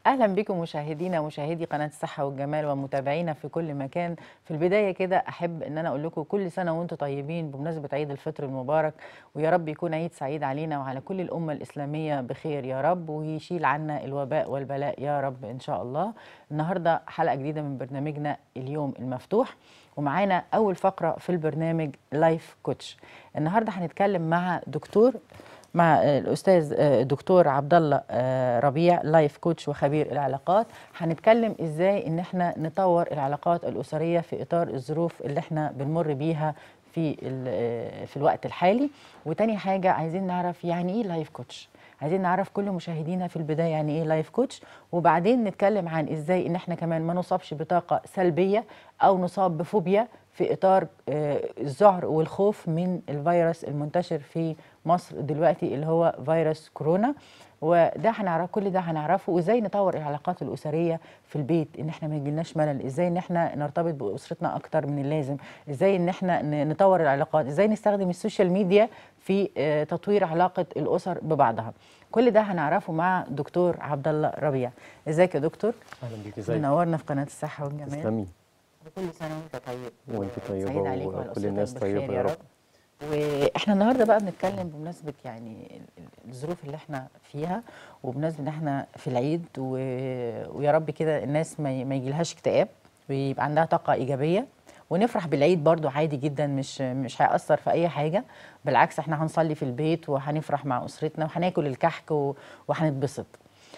اهلا بكم مشاهدينا ومشاهدي قناه الصحه والجمال ومتابعينا في كل مكان في البدايه كده احب ان انا اقول لكم كل سنه وانتم طيبين بمناسبه عيد الفطر المبارك ويا رب يكون عيد سعيد علينا وعلى كل الامه الاسلاميه بخير يا رب ويشيل عنا الوباء والبلاء يا رب ان شاء الله النهارده حلقه جديده من برنامجنا اليوم المفتوح ومعانا اول فقره في البرنامج لايف كوتش النهارده هنتكلم مع دكتور مع الاستاذ دكتور عبد الله ربيع لايف كوتش وخبير العلاقات هنتكلم ازاي ان احنا نطور العلاقات الاسريه في اطار الظروف اللي احنا بنمر بيها في في الوقت الحالي وتاني حاجه عايزين نعرف يعني ايه لايف كوتش عايزين نعرف كل مشاهدينا في البدايه يعني ايه لايف كوتش وبعدين نتكلم عن ازاي ان احنا كمان ما نصابش بطاقه سلبيه او نصاب بفوبيا في اطار الذعر والخوف من الفيروس المنتشر في مصر دلوقتي اللي هو فيروس كورونا وده هنعرف كل ده هنعرفه وازاي نطور العلاقات الاسريه في البيت ان احنا ما يجيلناش ملل ازاي ان احنا نرتبط باسرتنا اكتر من اللازم ازاي ان احنا نطور العلاقات ازاي نستخدم السوشيال ميديا في تطوير علاقه الاسر ببعضها كل ده هنعرفه مع دكتور عبد الله ربيع ازيك يا دكتور اهلا بيك ازيك منورنا في قناه الصحه والجمال تسلمي وكل سنه وانت طيب وانت طيبه سعيد عليك وعلى وكل الناس أسرتك بخير طيبه يا رب واحنا النهارده بقى بنتكلم بمناسبه يعني الظروف اللي احنا فيها وبمناسبه ان احنا في العيد و... ويا رب كده الناس ما, ي... ما يجيلهاش اكتئاب ويبقى عندها طاقه ايجابيه ونفرح بالعيد برضو عادي جدا مش مش هيأثر في اي حاجه بالعكس احنا هنصلي في البيت وهنفرح مع اسرتنا وهناكل الكحك و... وهنتبسط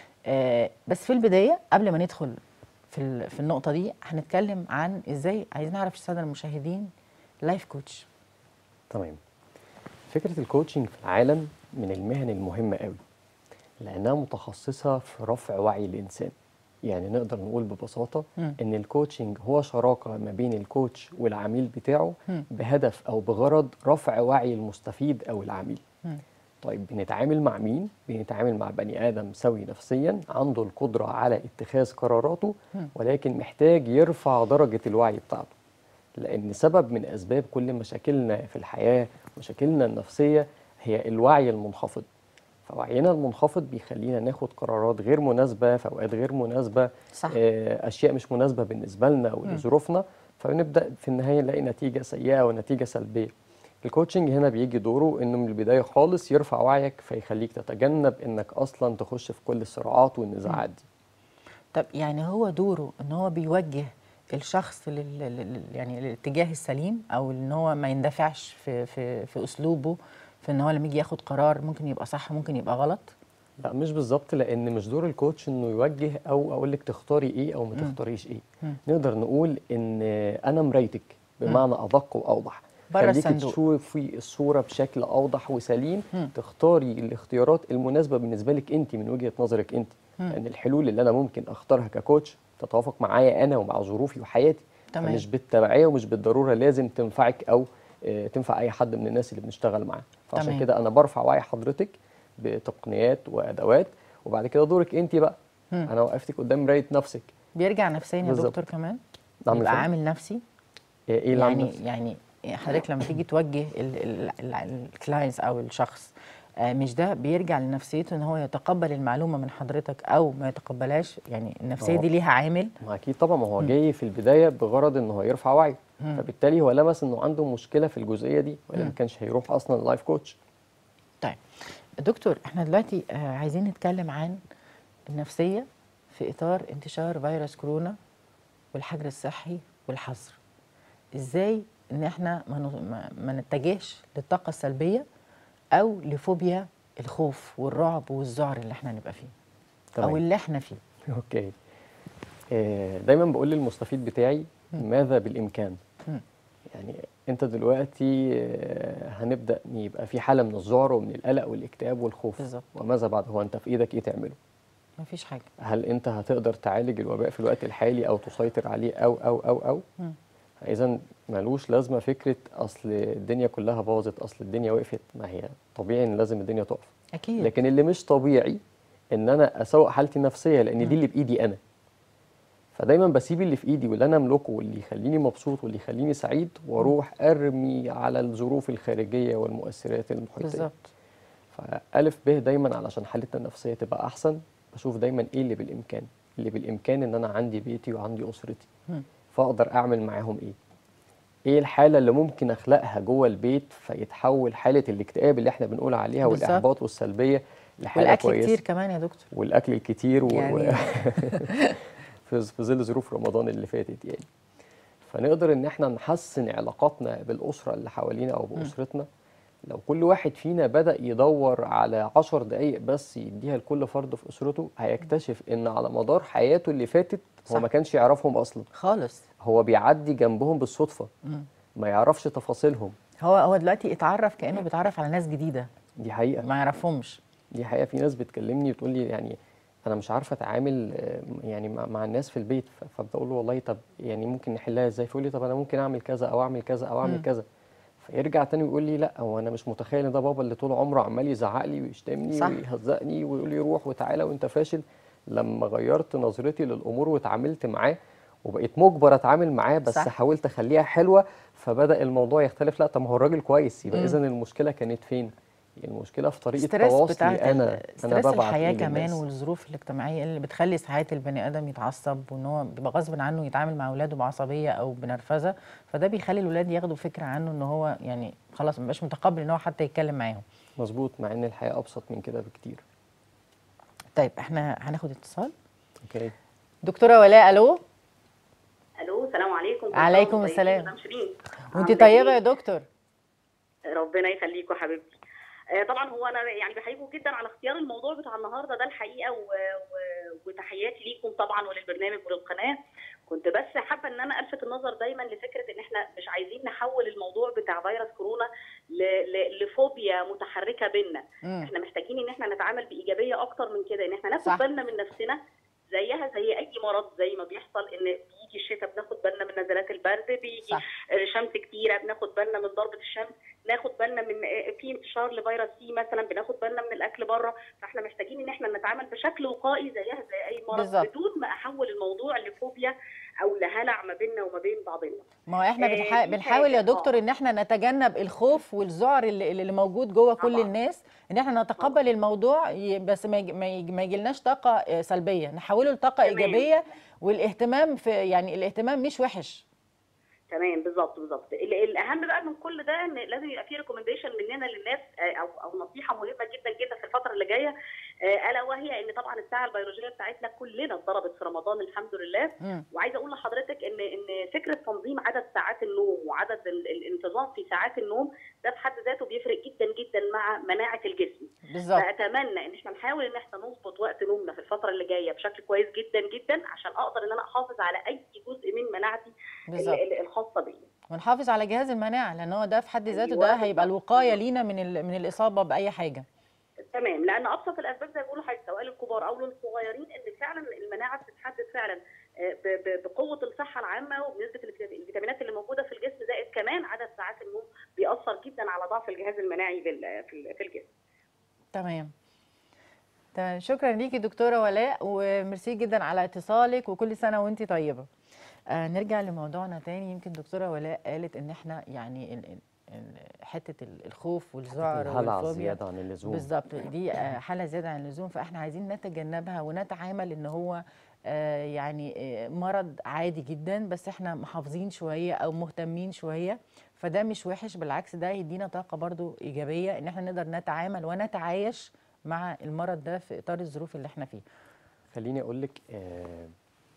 آه بس في البدايه قبل ما ندخل في ال... في النقطه دي هنتكلم عن ازاي عايزين نعرف الساده المشاهدين لايف كوتش تمام فكره الكوتشنج في العالم من المهن المهمه قوي لانها متخصصه في رفع وعي الانسان يعني نقدر نقول ببساطه مم. ان الكوتشنج هو شراكه ما بين الكوتش والعميل بتاعه مم. بهدف او بغرض رفع وعي المستفيد او العميل مم. طيب بنتعامل مع مين؟ بنتعامل مع بني آدم سوي نفسيا عنده القدرة على اتخاذ قراراته مم. ولكن محتاج يرفع درجة الوعي بتاعته لأن سبب من أسباب كل مشاكلنا في الحياة مشاكلنا النفسية هي الوعي المنخفض فوعينا المنخفض بيخلينا ناخد قرارات غير مناسبة في أوقات غير مناسبة صح آه، أشياء مش مناسبة بالنسبة لنا ولظروفنا فبنبدأ في النهاية نلاقي نتيجة سيئة ونتيجة سلبية الكوتشنج هنا بيجي دوره انه من البدايه خالص يرفع وعيك فيخليك تتجنب انك اصلا تخش في كل الصراعات والنزاعات دي طب يعني هو دوره ان هو بيوجه الشخص لل... لل... يعني للاتجاه السليم او ان هو ما يندفعش في في في اسلوبه في ان هو لما يجي ياخد قرار ممكن يبقى صح ممكن يبقى غلط لا مش بالظبط لان مش دور الكوتش انه يوجه او اقول لك تختاري ايه او ما مم. تختاريش ايه مم. نقدر نقول ان انا مرايتك بمعنى ادق واوضح بره خليكي الصندوق. تشوفي الصوره بشكل اوضح وسليم مم. تختاري الاختيارات المناسبه بالنسبه لك انت من وجهه نظرك انت مم. لان الحلول اللي انا ممكن اختارها ككوتش تتوافق معايا انا ومع ظروفي وحياتي تمام. مش بالتبعيه ومش بالضروره لازم تنفعك او آه، تنفع اي حد من الناس اللي بنشتغل معاه فعشان تمام. كده انا برفع وعي حضرتك بتقنيات وادوات وبعد كده دورك انت بقى مم. انا وقفتك قدام مرايه نفسك بيرجع نفسيا يا بالظبط. دكتور كمان نعم يبقى فندم. عامل نفسي ايه اللي عامل يعني نفسك؟ يعني حضرتك لما تيجي توجه الكلاينتس او الشخص آه، مش ده بيرجع لنفسيته ان هو يتقبل المعلومه من حضرتك او ما يتقبلهاش يعني النفسيه هو- دي ليها عامل ما اكيد طبعا ما هو جاي في البدايه بغرض ان هو يرفع وعيه مم. فبالتالي هو لمس انه عنده مشكله في الجزئيه دي ولا مم. ما كانش هيروح اصلا لايف كوتش طيب دكتور احنا دلوقتي آه، عايزين نتكلم عن النفسيه في اطار انتشار فيروس كورونا والحجر الصحي والحظر ازاي ان احنا ما ن- ما- ما نتجهش للطاقه السلبيه او لفوبيا الخوف والرعب والذعر اللي احنا نبقى فيه تمام. او اللي احنا فيه اوكي آه، دايما بقول للمستفيد بتاعي ماذا بالامكان مم. يعني انت دلوقتي آه، هنبدا يبقى في حاله من الذعر ومن القلق والاكتئاب والخوف بالظبط. وماذا بعد هو انت في ايدك ايه تعمله مفيش حاجه هل انت هتقدر تعالج الوباء في الوقت الحالي او تسيطر عليه او او او او مم. اذا ملوش لازمه فكره اصل الدنيا كلها باظت اصل الدنيا وقفت ما هي طبيعي ان لازم الدنيا تقف اكيد لكن اللي مش طبيعي ان انا اسوق حالتي النفسيه لان دي اللي بايدي انا فدايما بسيب اللي في ايدي واللي انا املكه واللي يخليني مبسوط واللي يخليني سعيد واروح ارمي على الظروف الخارجيه والمؤثرات المحيطيه بالظبط فالف ب دايما علشان حالتنا النفسيه تبقى احسن بشوف دايما ايه اللي بالامكان اللي بالامكان ان انا عندي بيتي وعندي اسرتي مم. فاقدر اعمل معاهم ايه ايه الحاله اللي ممكن اخلقها جوه البيت فيتحول حاله الاكتئاب اللي احنا بنقول عليها بالظبط. والاحباط والسلبيه لحاله والاكل كويسه كتير كمان يا دكتور والاكل الكتير و... يعني- في في ظل ظروف رمضان اللي فاتت يعني فنقدر ان احنا نحسن علاقاتنا بالاسره اللي حوالينا او باسرتنا لو كل واحد فينا بدا يدور على عشر دقايق بس يديها لكل فرد في اسرته هيكتشف ان على مدار حياته اللي فاتت هو صح. ما كانش يعرفهم اصلا خالص هو بيعدي جنبهم بالصدفه مم. ما يعرفش تفاصيلهم هو هو دلوقتي اتعرف كانه بيتعرف على ناس جديده دي حقيقه ما يعرفهمش دي حقيقة في ناس بتكلمني بتقول لي يعني أنا مش عارفة أتعامل آه، يعني مع, مع الناس في البيت ف- فبقول له والله طب يعني ممكن نحلها إزاي فيقول لي طب أنا ممكن أعمل كذا أو أعمل كذا أو أعمل مم. كذا فيرجع تاني ويقول لي لا هو أنا مش متخيل إن ده بابا اللي طول عمره عمال يزعق لي ويشتمني صح. ويهزقني ويقول لي روح وتعالى وأنت فاشل لما غيرت نظرتي للأمور واتعاملت معاه وبقيت مجبر اتعامل معاه بس صح. حاولت اخليها حلوه فبدا الموضوع يختلف لا طب ما هو الراجل كويس يبقى مم. اذا المشكله كانت فين المشكله في طريقه ستريس تواصلي بتاعت انا ال- انا ستريس ببعت الحياه ايه كمان للناس والظروف الاجتماعيه اللي بتخلي ساعات البني ادم يتعصب وان هو بيبقى غصب عنه يتعامل مع اولاده بعصبيه او بنرفزه فده بيخلي الولاد ياخدوا فكره عنه ان هو يعني خلاص مبقاش متقبل ان هو حتى يتكلم معاهم مظبوط مع ان الحياه ابسط من كده بكتير طيب احنا هناخد اتصال اوكي دكتوره ولاء الو الو السلام عليكم كل عليكم سنة وانتم السلام. طيبين، مدام شيرين. وانت عاملة طيبه إيه؟ يا دكتور ربنا يخليكم حبيبتي آه، طبعا هو انا يعني بحييكم جدا على اختيار الموضوع بتاع النهارده ده الحقيقه و... و... وتحياتي ليكم طبعا وللبرنامج وللقناه كنت بس حابه ان انا الفت النظر دايما لفكره ان احنا مش عايزين نحول الموضوع بتاع فيروس كورونا ل... ل... لفوبيا متحركه بينا مم. احنا محتاجين ان احنا نتعامل بايجابيه اكتر من كده ان احنا ناخد صح. بالنا من نفسنا زيها زي اي مرض زي ما بيحصل ان بيجي الشتاء بناخد بالنا من نزلات البرد بيجي صح شمس كتيره بناخد بالنا من ضربه الشمس ناخد بالنا من في انتشار لفيروس سي مثلا بناخد بالنا من الاكل بره فاحنا محتاجين ان احنا نتعامل بشكل وقائي زيها زي اي مرض بالظبط. بدون ما احول الموضوع لفوبيا او لهلع ما بيننا وما بين بعضنا ما هو احنا آه، بنحا... دي بنحاول يا حاجة، دكتور آه. ان احنا نتجنب الخوف والذعر اللي, اللي موجود جوه كل طبعاً. الناس ان احنا نتقبل الموضوع ي- بس ما يج- ما يج- ما يجيلناش طاقه آه، سلبيه نحوله لطاقه تمام. ايجابيه والاهتمام في يعني الاهتمام مش وحش تمام بالظبط بالظبط ال- الاهم بقى من كل ده ان لازم يبقى في ريكومنديشن مننا للناس آه، او او نصيحه مهمه جدا جدا في الفتره اللي جايه آه، الا وهي ان طبعا الساعه البيولوجيه بتاعتنا كلنا اتضربت في رمضان الحمد لله مم. وعايزه اقول لحضرتك ان ان فكره تنظيم عدد ساعات النوم وعدد ال- الانتظام في ساعات النوم ده في حد ذاته بيفرق جدا جدا مع مناعه الجسم بالظبط فاتمنى ان احنا نحاول ان احنا نظبط وقت نومنا في الفتره اللي جايه بشكل كويس جدا جدا عشان اقدر ان انا احافظ على اي جزء من مناعتي ال- بالظبط ال- الخاصه بيا ونحافظ على جهاز المناعه لان هو ده في حد ذاته أيوة ده هيبقى بالظبط. الوقايه لينا من ال... من الاصابه باي حاجه تمام لان ابسط الاسباب زي ما بيقولوا حضرتك سواء للكبار او للصغيرين ان فعلا المناعه بتتحدد فعلا آه، ب- ب- بقوه الصحه العامه وبنسبه الفيتا- الفيتامينات اللي موجوده في الجسم زائد كمان عدد ساعات النوم بيأثر جدا على ضعف الجهاز المناعي بال- في ال- في الجسم تمام تمام شكرا ليكي دكتوره ولاء وميرسي جدا على اتصالك وكل سنه وانت طيبه آه نرجع لموضوعنا تاني يمكن دكتوره ولاء قالت ان احنا يعني ال- ال- ال- حته ال- الخوف والذعر الهلع والفوبيا زياده عن اللزوم بالظبط دي آه، حاله زياده عن اللزوم فاحنا عايزين نتجنبها ونتعامل ان هو آه، يعني آه، مرض عادي جدا بس احنا محافظين شويه او مهتمين شويه فده مش وحش بالعكس ده يدينا طاقه برضو ايجابيه ان احنا نقدر نتعامل ونتعايش مع المرض ده في اطار الظروف اللي احنا فيه خليني اقول لك آه،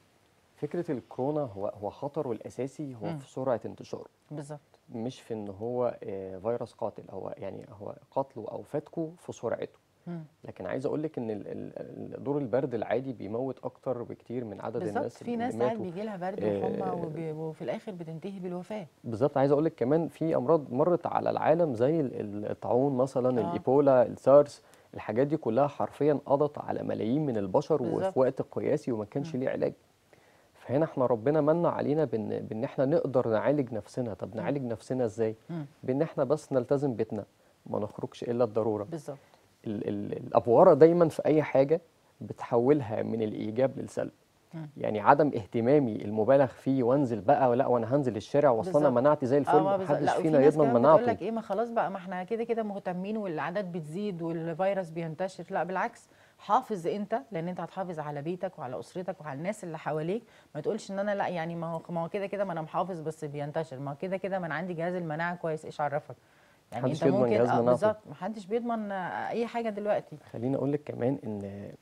فكره الكورونا هو هو خطره الاساسي هو مم. في سرعه انتشاره بالظبط مش في ان هو آه، فيروس قاتل هو يعني هو قتله او فتكه في سرعته مم. لكن عايز اقول لك ان ال- ال- ال- دور البرد العادي بيموت اكتر بكتير من عدد بالظبط الناس في اللي ناس ساعات ماتوا بيجي لها برد آه، وحمى وبي- وفي الاخر بتنتهي بالوفاه بالظبط عايز اقول لك كمان في امراض مرت على العالم زي ال- ال- الطاعون مثلا آه. الايبولا السارس الحاجات دي كلها حرفيا قضت على ملايين من البشر بالظبط. وفي وقت قياسي وما كانش ليه علاج فهنا احنا ربنا من علينا بان بان احنا نقدر نعالج نفسنا طب نعالج نفسنا ازاي مم. بان احنا بس نلتزم بيتنا ما نخرجش الا الضروره بالظبط ال ال الافوره دايما في اي حاجه بتحولها من الايجاب للسلب مم. يعني عدم اهتمامي المبالغ فيه وانزل بقى لا وانا هنزل الشارع واصل انا بالظبط. مناعتي زي الفل اه ما بالظبط. محدش لا وفي فينا ناس يضمن كمان بتقول مناعته لك ايه ما خلاص بقى ما احنا كده كده مهتمين والاعداد بتزيد والفيروس بينتشر لا بالعكس حافظ انت لان انت هتحافظ على بيتك وعلى اسرتك وعلى الناس اللي حواليك ما تقولش ان انا لا يعني ما هو ما هو كده كده ما انا محافظ بس بينتشر ما هو كده كده ما انا عندي جهاز المناعه كويس ايش عرفك يعني محدش انت بيضمن ممكن جهاز اه مناعته. بالظبط محدش بيضمن آه، اي حاجه دلوقتي خليني اقول لك كمان ان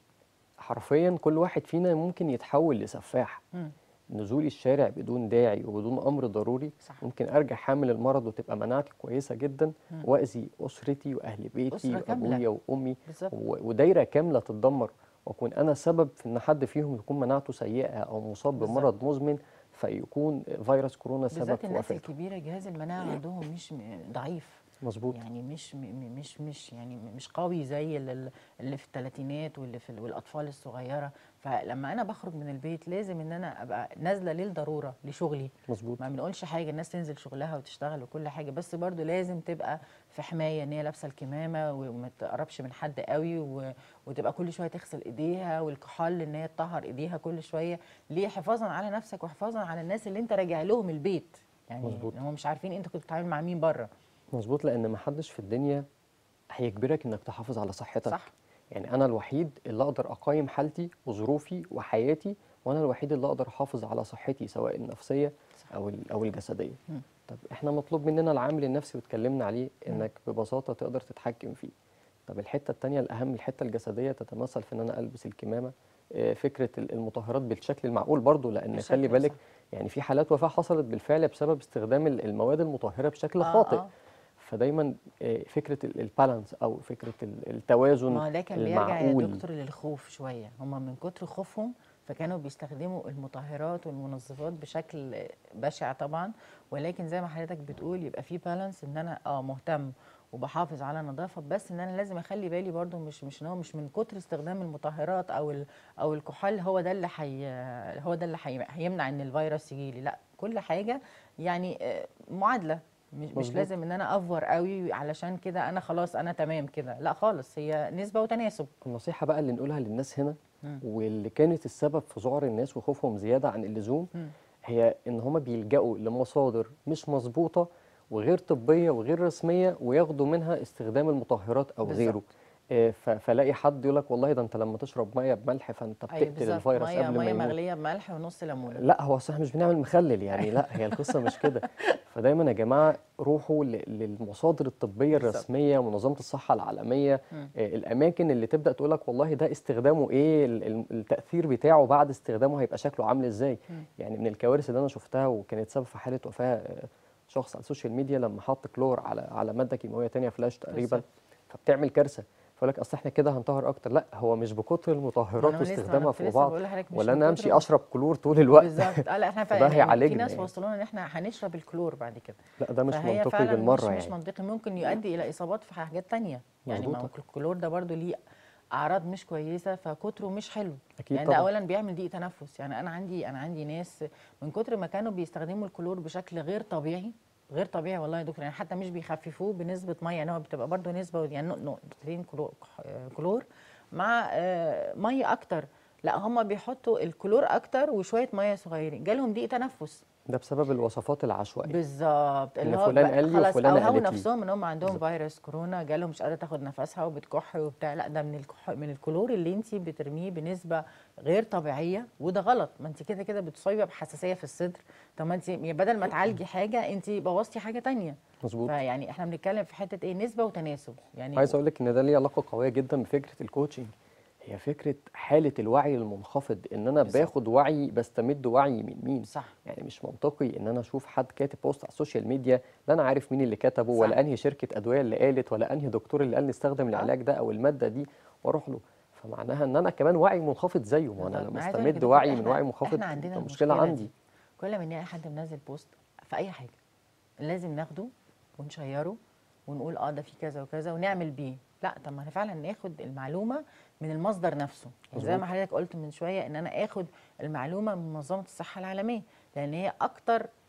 حرفيا كل واحد فينا ممكن يتحول لسفاح مم. نزولي الشارع بدون داعي وبدون امر ضروري صح. ممكن ارجع حامل المرض وتبقى مناعتي كويسه جدا مم. واذي اسرتي واهل بيتي أسرة كاملة. وابويا وامي بالظبط و- ودايره كامله تتدمر واكون انا سبب في ان حد فيهم يكون مناعته سيئه او مصاب بالظبط. بمرض مزمن فيكون فيروس كورونا سبب بالذات في الناس وفاته الكبيره جهاز المناعه عندهم مش م- ضعيف مظبوط يعني مش م- م- مش مش يعني مش قوي زي ال- اللي في الثلاثينات واللي في ال- والاطفال الصغيره فلما انا بخرج من البيت لازم ان انا ابقى نازله للضروره لشغلي مظبوط ما بنقولش حاجه الناس تنزل شغلها وتشتغل وكل حاجه بس برضو لازم تبقى في حمايه ان هي لابسه الكمامه وما تقربش من حد قوي و... وتبقى كل شويه تغسل ايديها والكحول ان هي تطهر ايديها كل شويه ليه حفاظا على نفسك وحفاظا على الناس اللي انت راجع لهم البيت يعني مظبوط. هم مش عارفين انت كنت بتتعامل مع مين بره مظبوط لان ما حدش في الدنيا هيجبرك انك تحافظ على صحتك صح يعني انا الوحيد اللي اقدر اقيم حالتي وظروفي وحياتي وانا الوحيد اللي اقدر احافظ على صحتي سواء النفسيه صح. او ال- او الجسديه مم. طب احنا مطلوب مننا العامل النفسي واتكلمنا عليه انك ببساطه تقدر تتحكم فيه طب الحته الثانيه الاهم الحته الجسديه تتمثل في ان انا البس الكمامه آه، فكره ال- المطهرات بالشكل المعقول برضو لان بالشكل خلي بالك صح. يعني في حالات وفاه حصلت بالفعل بسبب استخدام ال- المواد المطهره بشكل آه، خاطئ آه. فدايما آه، فكره ال- البالانس او فكره ال- التوازن ما ده كان بيرجع يا المعقول دكتور للخوف شويه هم من كتر خوفهم فكانوا بيستخدموا المطهرات والمنظفات بشكل بشع طبعا ولكن زي ما حضرتك بتقول يبقى في بالانس ان انا اه مهتم وبحافظ على النظافه بس ان انا لازم اخلي بالي برضو مش مش ان هو مش من كتر استخدام المطهرات او ال او الكحول هو ده اللي حي هو ده اللي حي هيمنع ان الفيروس يجي لي لا كل حاجه يعني آه، معادله مش, مش مظبوط. لازم ان انا افور قوي علشان كده انا خلاص انا تمام كده لا خالص هي نسبه وتناسب النصيحة بقى اللي نقولها للناس هنا مم. واللي كانت السبب في ذعر الناس وخوفهم زيادة عن اللزوم مم. هي إن هما بيلجأوا لمصادر مش مظبوطة وغير طبية وغير رسمية وياخدوا منها استخدام المطهرات أو بالظبط. غيره آه، ف- فلاقي حد يقول لك والله ده انت لما تشرب ميه بملح فانت ايوه بتقتل بالظبط الفيروس ميه قبل ما ميه يموت مغليه بملح ونص ليمونه لا هو صح مش بنعمل مخلل يعني لا هي القصه مش كده فدايما يا جماعه روحوا ل- للمصادر الطبيه بالظبط. الرسميه منظمه الصحه العالميه مم. آه، الاماكن اللي تبدا تقول لك والله ده استخدامه ايه ال- ال- التاثير بتاعه بعد استخدامه هيبقى شكله عامل ازاي مم. يعني من الكوارث اللي انا شفتها وكانت سبب في حاله وفاه آه، شخص على السوشيال ميديا لما حط كلور على على ماده كيماويه تانية فلاش تقريبا بالظبط. فبتعمل كارثه فيقول لك اصل احنا كده هنطهر اكتر لا هو مش بكتر المطهرات أنا لسه- أنا واستخدامها كنت في لسه بعض بقول لحضرتك مش ولا من انا كتر امشي ما- اشرب كلور طول الوقت بالظبط اه لا احنا فده فعلا يعني في هيعالجنا ناس يعني. وصلونا ان احنا هنشرب الكلور بعد كده لا ده مش فهي منطقي فعلا بالمره مش, مش يعني منطقي ممكن يؤدي الى اصابات في حاجات تانية يعني ما هو مظبوط. الكلور ده برضو ليه اعراض مش كويسه فكتره مش حلو اكيد يعني ده طبعا اولا بيعمل ضيق تنفس يعني انا عندي انا عندي ناس من كتر ما كانوا بيستخدموا الكلور بشكل غير طبيعي غير طبيعي والله يا دكتور يعني حتى مش بيخففوه بنسبه ميه يعني هو بتبقى برضو نسبه يعني نق- نقطتين كلور, كلور مع آه، ميه اكتر لا هم بيحطوا الكلور اكتر وشويه ميه صغيرين جالهم ضيق تنفس ده بسبب الوصفات العشوائيه بالظبط إن اللي هو فلان بقى قال لي خلاص وفلانة اوهموا قالت لي. نفسهم ان هم عندهم فيروس كورونا جالهم مش قادره تاخد نفسها وبتكح وبتاع لا ده من الكح من الكلور اللي انت بترميه بنسبه غير طبيعيه وده غلط ما انت كده كده بتصيبه بحساسيه في الصدر طب ما انت بدل ما تعالجي حاجه انت بوظتي حاجه تانية مظبوط فيعني احنا بنتكلم في حته ايه نسبه وتناسب يعني عايز اقول لك ان ده ليه علاقه قويه جدا بفكره الكوتشنج هي فكره حاله الوعي المنخفض ان انا بالظبط. باخد وعي بستمد وعي من مين صح يعني مش منطقي ان انا اشوف حد كاتب بوست على السوشيال ميديا لا انا عارف مين اللي كتبه صح. ولا انهي شركه ادويه اللي قالت ولا انهي دكتور اللي قال نستخدم آه. العلاج ده او الماده دي واروح له فمعناها ان انا كمان وعي منخفض زيه ما انا بالظبط. لما عايزة أقول لك يا استمد دكتور وعي من إحنا- وعي منخفض احنا عندنا ده المشكله مشكله دي. عندي كل ما نلاقي حد منزل بوست في اي حاجه لازم ناخده ونشيره ونقول اه ده في كذا وكذا ونعمل بيه لا طب ما انا فعلا ناخد المعلومه من المصدر نفسه يعني زي ما مظبوط. حضرتك قلت من شويه ان انا اخد المعلومه من منظمه الصحه العالميه لان هي اكتر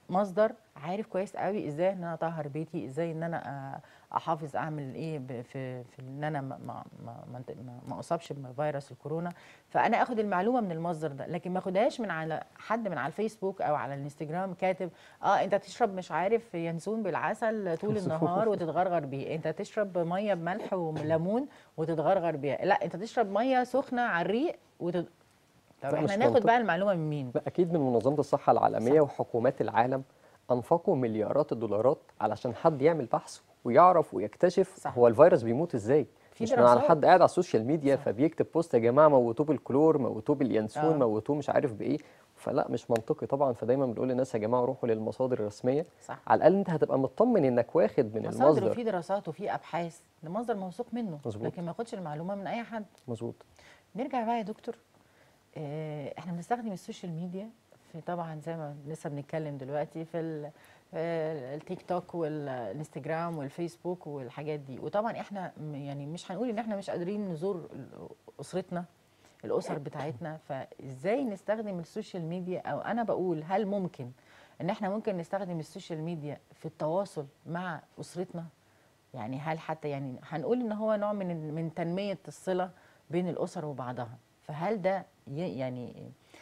مصدر عارف كويس قوي ازاي ان انا اطهر بيتي ازاي ان انا آه، احافظ اعمل ايه ب- في في ان انا ما ما ما ما, ما- ما اصابش بفيروس الكورونا فانا اخد المعلومه من المصدر ده لكن ما اخدهاش من على حد من على الفيسبوك او على الانستجرام كاتب اه انت تشرب مش عارف ينسون بالعسل طول النهار وتتغرغر بيه انت تشرب ميه بملح وليمون وتتغرغر بيها لا انت تشرب ميه سخنه على الريق وتت... طب لا، احنا مش ناخد منطقي. بقى المعلومه من مين لا اكيد من منظمه الصحه العالميه صح. وحكومات العالم انفقوا مليارات الدولارات علشان حد يعمل بحث ويعرف ويكتشف صح. هو الفيروس بيموت ازاي في مش من على دراسات. حد قاعد على السوشيال ميديا صح. فبيكتب بوست يا جماعه موتوه بالكلور موتوه باليانسون آه. موتوه مش عارف بايه فلا مش منطقي طبعا فدايما بنقول للناس يا جماعه روحوا للمصادر الرسميه صح على الاقل انت هتبقى مطمن انك واخد من مصادر المصدر وفي دراسات وفي ابحاث ده مصدر موثوق منه مظبوط. لكن ما ياخدش المعلومه من اي حد مظبوط نرجع بقى يا دكتور آه، احنا بنستخدم السوشيال ميديا في طبعا زي ما لسه بنتكلم دلوقتي في ال- آه، التيك توك والانستجرام والفيسبوك والحاجات دي وطبعا احنا م- يعني مش هنقول ان احنا مش قادرين نزور ال- اسرتنا الاسر بتاعتنا فازاي نستخدم السوشيال ميديا او انا بقول هل ممكن ان احنا ممكن نستخدم السوشيال ميديا في التواصل مع اسرتنا يعني هل حتى يعني هنقول ان هو نوع من من تنميه الصله بين الاسر وبعضها فهل ده ي- يعني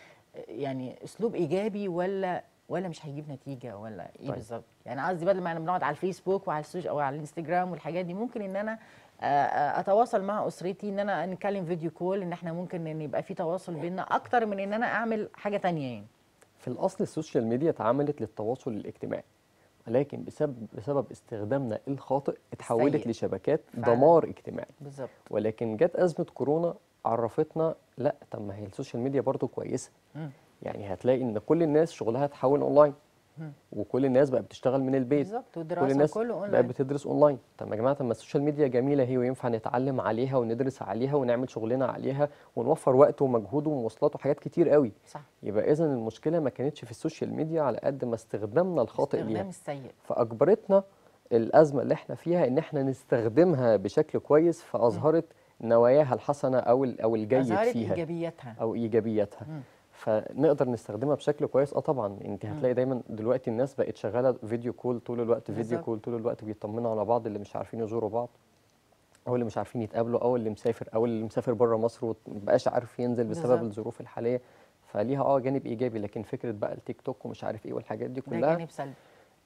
يعني اسلوب ايجابي ولا ولا مش هيجيب نتيجه ولا ايه طيب. بالظبط يعني قصدي بدل ما انا بنقعد على الفيسبوك وعلى السوشيال او على الانستجرام والحاجات دي ممكن ان انا آه، آه، اتواصل مع اسرتي ان انا نتكلم فيديو كول ان احنا ممكن ان يبقى في تواصل بيننا اكتر من ان انا اعمل حاجه تانية يعني في الاصل السوشيال ميديا اتعملت للتواصل الاجتماعي ولكن بسبب بسبب استخدامنا الخاطئ اتحولت سيء. لشبكات فعلاً. دمار اجتماعي بالظبط ولكن جت ازمه كورونا عرفتنا لا طب ما هي السوشيال ميديا برضو كويسه مم. يعني هتلاقي ان كل الناس شغلها اتحول اونلاين مم. وكل الناس بقت بتشتغل من البيت بالظبط كل والدراسه الناس كله بقت اونلاين بتدرس اونلاين طب يا جماعه طب ما السوشيال ميديا جميله هي وينفع نتعلم عليها وندرس عليها ونعمل شغلنا عليها ونوفر وقت ومجهود ومواصلات وحاجات كتير قوي صح يبقى اذا المشكله ما كانتش في السوشيال ميديا على قد ما استخدامنا الخاطئ ليها استخدام السيء فاجبرتنا الازمه اللي احنا فيها ان احنا نستخدمها بشكل كويس فاظهرت نواياها الحسنه او ال- او الجيد أظهرت فيها ايجابياتها او ايجابياتها مم. فنقدر نستخدمها بشكل كويس اه طبعا انت هتلاقي دايما دلوقتي الناس بقت شغاله فيديو كول طول الوقت فيديو بالظبط. كول طول الوقت بيطمنوا على بعض اللي مش عارفين يزوروا بعض او اللي مش عارفين يتقابلوا او اللي مسافر او اللي مسافر بره مصر ومبقاش عارف ينزل بسبب بالظبط. الظروف الحاليه فليها اه جانب ايجابي لكن فكره بقى التيك توك ومش عارف ايه والحاجات دي ده كلها جانب سلبي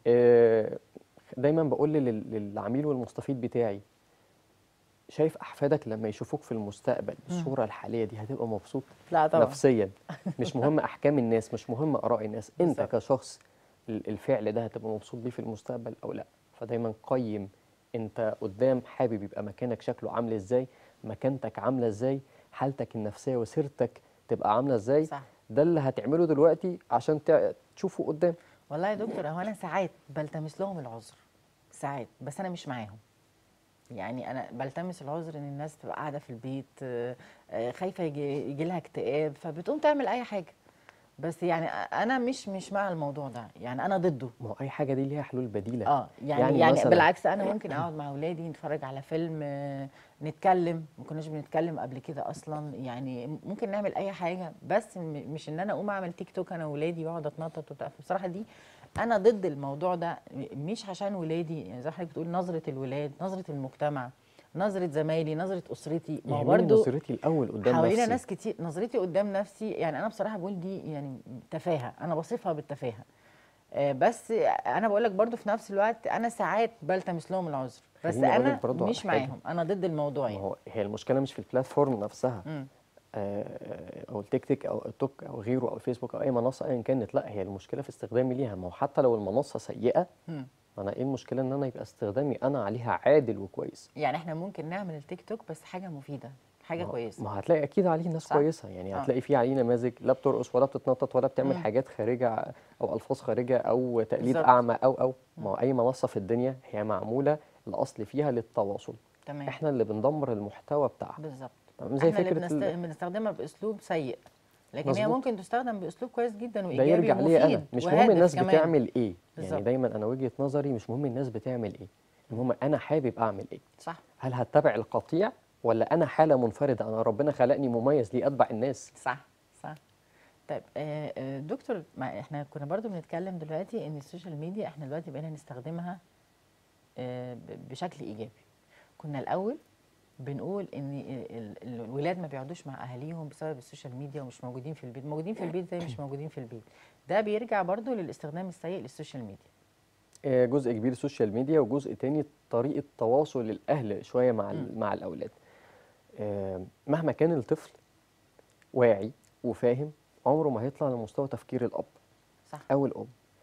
آه، دايما بقول لل- للعميل والمستفيد بتاعي شايف احفادك لما يشوفوك في المستقبل بالصوره الحاليه دي هتبقى مبسوط لا طبعا نفسيا مش مهم احكام الناس مش مهم اراء الناس انت بالظبط. كشخص ال- الفعل ده هتبقى مبسوط بيه في المستقبل او لا فدايما قيم انت قدام حابب يبقى مكانك شكله عامل ازاي مكانتك عامله ازاي حالتك النفسيه وسيرتك تبقى عامله ازاي صح ده اللي هتعمله دلوقتي عشان تع- تشوفه قدام والله يا دكتور هو انا ساعات بلتمس لهم العذر ساعات بس انا مش معاهم يعني انا بلتمس العذر ان الناس تبقى قاعده في البيت آه، آه، خايفه يجي, يجي لها اكتئاب فبتقوم تعمل اي حاجه بس يعني انا مش مش مع الموضوع ده يعني انا ضده ما هو اي حاجه دي ليها حلول بديله اه يعني يعني يعني, مثلاً- بالعكس انا ممكن اقعد مع اولادي نتفرج على فيلم آه، نتكلم ما كناش بنتكلم قبل كده اصلا يعني ممكن نعمل اي حاجه بس م- مش ان انا اقوم اعمل تيك توك انا واولادي واقعد اتنطط وبتاع بصراحه دي انا ضد الموضوع ده مش عشان ولادي يعني زي ما حضرتك بتقول نظره الولاد نظره المجتمع نظره زمايلي نظره اسرتي ما هو يهمني برضه نظرتي الاول قدام حوالينا نفسي ناس كتير نظرتي قدام نفسي يعني انا بصراحه بقول دي يعني تفاهه انا بصفها بالتفاهه آه، بس انا بقول لك برضو في نفس الوقت انا ساعات بلتمس لهم العذر بس خليني أقول انا لك برضو على مش حاجة. معاهم انا ضد الموضوع ما يعني هو هي المشكله مش في البلاتفورم نفسها مم. آه، او التيك تيك او التوك او غيره او الفيسبوك او اي منصه ايا كانت لا هي المشكله في استخدامي ليها ما هو حتى لو المنصه سيئه مم. انا ايه المشكله ان انا يبقى استخدامي انا عليها عادل وكويس يعني احنا ممكن نعمل التيك توك بس حاجه مفيده حاجه ما هو- كويسه ما هتلاقي اكيد عليه ناس صح. كويسه يعني آه. هتلاقي فيه عليه نماذج لا بترقص ولا بتتنطط ولا بتعمل مم. حاجات خارجه او الفاظ خارجه او تقليد بالظبط. اعمى او او ما هو اي منصه في الدنيا هي معموله الاصل فيها للتواصل تمام احنا اللي بندمر المحتوى بتاعها بالظبط تمام؟ زي احنا اللي فكره بنست... ال- بنستخدمها باسلوب سيء لكن هي مظبوط. ممكن تستخدم باسلوب كويس جدا ده وايجابي يرجع ومفيد ليا انا مش مهم وهادف الناس كمان. بتعمل ايه يعني بالظبط. دايما انا وجهه نظري مش مهم الناس بتعمل ايه المهم انا حابب اعمل ايه صح هل هتبع القطيع ولا انا حاله منفرده انا ربنا خلقني مميز ليه اتبع الناس صح صح طيب آه، آه، دكتور ما احنا كنا برضو بنتكلم دلوقتي ان السوشيال ميديا احنا دلوقتي بقينا نستخدمها آه، ب- بشكل ايجابي كنا الاول بنقول ان ال- ال- الولاد ما بيقعدوش مع اهاليهم بسبب السوشيال ميديا ومش موجودين في البيت موجودين في البيت زي مش موجودين في البيت ده بيرجع برضو للاستخدام السيء للسوشيال ميديا آه، جزء كبير سوشيال ميديا وجزء تاني طريقة تواصل الأهل شوية مع ال- مع الأولاد آه، مهما كان الطفل واعي وفاهم عمره ما هيطلع لمستوى تفكير الأب صح أو الأم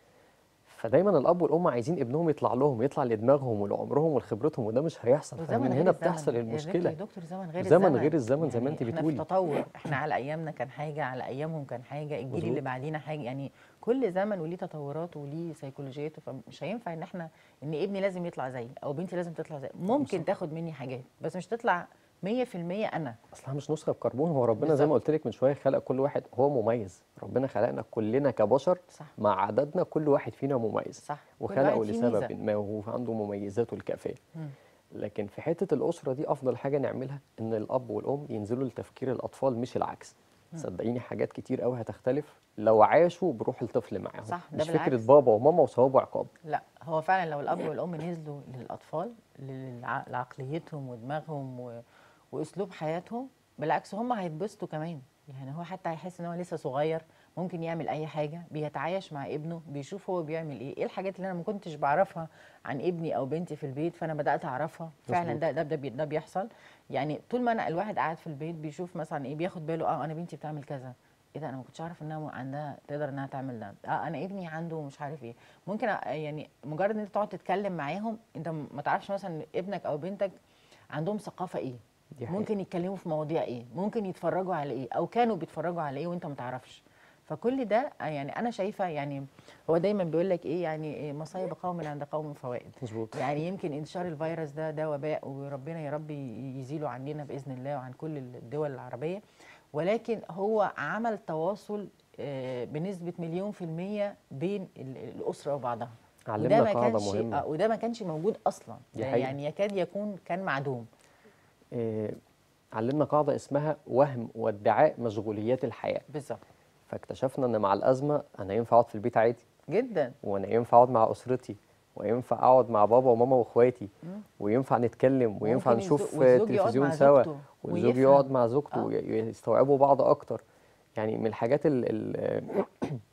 فدايما الأب والأم عايزين ابنهم يطلع لهم يطلع لدماغهم ولعمرهم ولخبرتهم وده مش هيحصل وزمن فمن غير هنا الزمن. بتحصل يا ريت المشكلة يا دكتور زمن غير زمن الزمن غير الزمن زي ما انت احنا بتقولي. في تطور احنا على ايامنا كان حاجه على ايامهم كان حاجه الجيل اللي مظبوط. بعدينا حاجه يعني كل زمن وليه تطوراته وليه سيكولوجيته فمش هينفع ان احنا ان ابني لازم يطلع زيي او بنتي لازم تطلع زيي ممكن تاخد مني حاجات بس مش تطلع 100% انا اصلها مش نسخه بكربون هو ربنا زي ما بالظبط. قلت لك من شويه خلق كل واحد هو مميز ربنا خلقنا كلنا كبشر صح مع عددنا كل واحد فينا مميز صح كل وخلقه واحد فيه لسبب ميزة. ما وهو عنده مميزاته الكافيه مم. لكن في حته الاسره دي افضل حاجه نعملها ان الاب والام ينزلوا لتفكير الاطفال مش العكس صدقيني حاجات كتير قوي هتختلف لو عاشوا بروح الطفل معاهم صح، ده مش فكره بالعكس. بابا وماما وثواب وعقاب لا هو فعلا لو الاب والام نزلوا للاطفال للع- لعقليتهم ودماغهم و... واسلوب حياتهم بالعكس هم هيتبسطوا كمان يعني هو حتى هيحس ان هو لسه صغير ممكن يعمل اي حاجه بيتعايش مع ابنه بيشوف هو بيعمل ايه ايه الحاجات اللي انا ما كنتش بعرفها عن ابني او بنتي في البيت فانا بدات اعرفها فعلا مظبوط. ده ده ده, بي- ده بيحصل يعني طول ما انا الواحد قاعد في البيت بيشوف مثلا ايه بياخد باله اه انا بنتي بتعمل كذا ايه ده انا ما كنتش اعرف انها عندها تقدر انها تعمل ده اه انا ابني عنده مش عارف ايه ممكن أ- يعني مجرد ان انت تقعد تتكلم معاهم انت م- ما تعرفش مثلا ابنك او بنتك عندهم ثقافه ايه دي حقيقة. ممكن يتكلموا في مواضيع ايه ممكن يتفرجوا على ايه او كانوا بيتفرجوا على ايه وانت ما تعرفش فكل ده آه، يعني انا شايفه يعني هو دايما بيقول لك ايه يعني إيه مصايب قوم عند قوم فوائد مظبوط يعني يمكن انتشار الفيروس ده ده وباء وربنا يا رب يزيله عننا باذن الله وعن كل الدول العربيه ولكن هو عمل تواصل آه، بنسبه مليون في الميه بين ال- الاسره وبعضها علمنا ما قاعدة كانش مهمة. آه، وده ما كانش موجود اصلا دي حقيقة. يعني يكاد يكون كان معدوم إيه علمنا قاعده اسمها وهم وادعاء مشغوليات الحياه بالظبط فاكتشفنا ان مع الازمه انا ينفع اقعد في البيت عادي جدا وانا ينفع اقعد مع اسرتي وينفع اقعد مع بابا وماما واخواتي وينفع نتكلم وينفع ممكن الزو- نشوف والزوج يقعد تلفزيون مع سوا زوجته والزوج ويفهم. يقعد مع زوجته آه. وي- يستوعبوا بعض اكتر يعني من الحاجات ال- ال-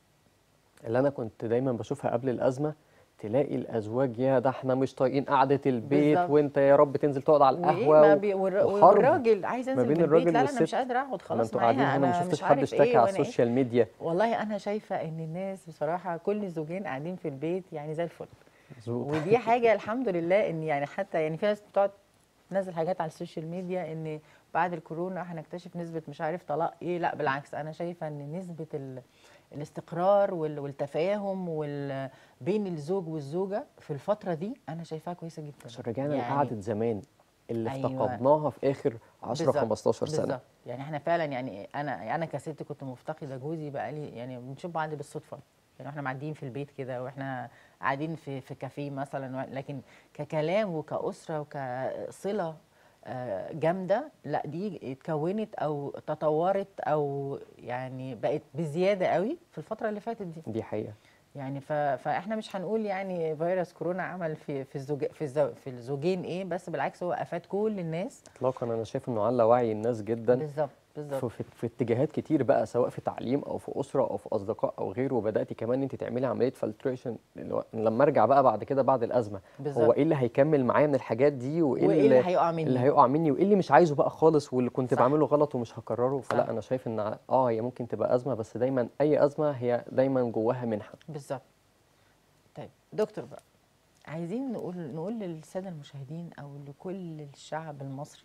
اللي انا كنت دايما بشوفها قبل الازمه تلاقي الازواج يا ده احنا مش طايقين قعده البيت بالظبط. وانت يا رب تنزل تقعد على وإيه القهوه ما و- بي والر- وحرب والراجل عايز ما انزل بين من البيت الراجل لا لا انا مش والست. قادره اقعد ما خلاص انتوا معاها قاعدين هنا ما انا شفتش مش حد عارف اشتكى ايه على وانا إيه. السوشيال ميديا والله انا شايفه ان الناس بصراحه كل زوجين قاعدين في البيت يعني زي الفل مظبوط ودي حاجه الحمد لله ان يعني حتى يعني في ناس بتقعد تنزل حاجات على السوشيال ميديا ان بعد الكورونا هنكتشف نسبه مش عارف طلاق ايه لا بالعكس انا شايفه ان نسبه ال الاستقرار وال- والتفاهم وال بين الزوج والزوجه في الفتره دي انا شايفاها كويسه جدا عشان رجعنا لقعده زمان اللي أيوة. افتقدناها في اخر 10 بالظبط، 15 سنه بالظبط يعني احنا فعلا يعني انا انا كست كنت مفتقده جوزي بقالي يعني بنشوف بعض بالصدفه يعني احنا معديين في البيت كده واحنا قاعدين في في كافيه مثلا لكن ككلام وكاسره وكصله آه، جامده لا دي اتكونت او تطورت او يعني بقت بزياده قوي في الفتره اللي فاتت دي دي حقيقه يعني ف... فاحنا مش هنقول يعني فيروس كورونا عمل في في الزوج في, الزو... في الزوجين ايه بس بالعكس هو افاد كل الناس اطلاقا انا شايف انه على وعي الناس جدا بالظبط بالظبط في, في, في اتجاهات كتير بقى سواء في تعليم او في اسره او في اصدقاء او غيره وبداتي كمان انت تعملي عمليه فلتريشن لما ارجع بقى بعد كده بعد الازمه بالظبط. هو ايه اللي هيكمل معايا من الحاجات دي وايه وايه اللي هيقع مني اللي هيقع مني وايه اللي مش عايزه بقى خالص واللي كنت صح. بعمله غلط ومش هكرره صح. فلا انا شايف ان ع- اه هي ممكن تبقى ازمه بس دايما اي ازمه هي دايما جواها منحه بالظبط طيب دكتور بقى عايزين نقول نقول للساده المشاهدين او لكل الشعب المصري